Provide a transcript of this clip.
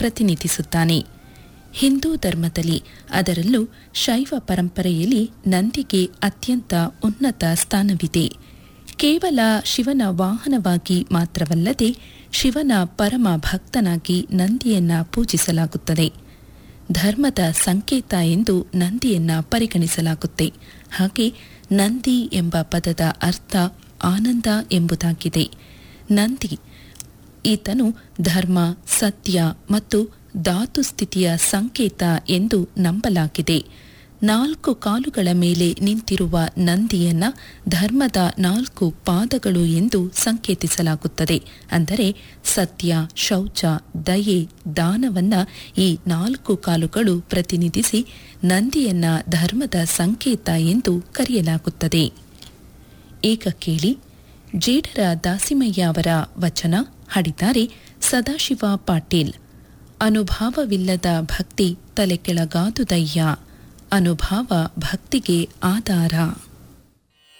ಪ್ರತಿನಿಧಿಸುತ್ತಾನೆ ಹಿಂದೂ ಧರ್ಮದಲ್ಲಿ ಅದರಲ್ಲೂ ಶೈವ ಪರಂಪರೆಯಲ್ಲಿ ನಂದಿಗೆ ಅತ್ಯಂತ ಉನ್ನತ ಸ್ಥಾನವಿದೆ ಕೇವಲ ಶಿವನ ವಾಹನವಾಗಿ ಮಾತ್ರವಲ್ಲದೆ ಶಿವನ ಪರಮ ಭಕ್ತನಾಗಿ ನಂದಿಯನ್ನ ಪೂಜಿಸಲಾಗುತ್ತದೆ ಧರ್ಮದ ಸಂಕೇತ ಎಂದು ನಂದಿಯನ್ನ ಪರಿಗಣಿಸಲಾಗುತ್ತೆ ಹಾಗೆ ನಂದಿ ಎಂಬ ಪದದ ಅರ್ಥ ಆನಂದ ಎಂಬುದಾಗಿದೆ ನಂದಿ ಈತನು ಧರ್ಮ ಸತ್ಯ ಮತ್ತು ಧಾತು ಸ್ಥಿತಿಯ ಸಂಕೇತ ಎಂದು ನಂಬಲಾಗಿದೆ ನಾಲ್ಕು ಕಾಲುಗಳ ಮೇಲೆ ನಿಂತಿರುವ ನಂದಿಯನ್ನ ಧರ್ಮದ ನಾಲ್ಕು ಪಾದಗಳು ಎಂದು ಸಂಕೇತಿಸಲಾಗುತ್ತದೆ ಅಂದರೆ ಸತ್ಯ ಶೌಚ ದಯೆ ದಾನವನ್ನ ಈ ನಾಲ್ಕು ಕಾಲುಗಳು ಪ್ರತಿನಿಧಿಸಿ ನಂದಿಯನ್ನ ಧರ್ಮದ ಸಂಕೇತ ಎಂದು ಕರೆಯಲಾಗುತ್ತದೆ ಈಗ ಕೇಳಿ ಜೇಡರ ದಾಸಿಮಯ್ಯ ಅವರ ವಚನ ಹಾಡಿದ್ದಾರೆ ಸದಾಶಿವ ಪಾಟೀಲ್ ಅನುಭಾವವಿಲ್ಲದ ಭಕ್ತಿ ತಲೆ ಕೆಳಗಾದುದಯ್ಯ ಅನುಭಾವ ಭಕ್ತಿಗೆ ಆಧಾರ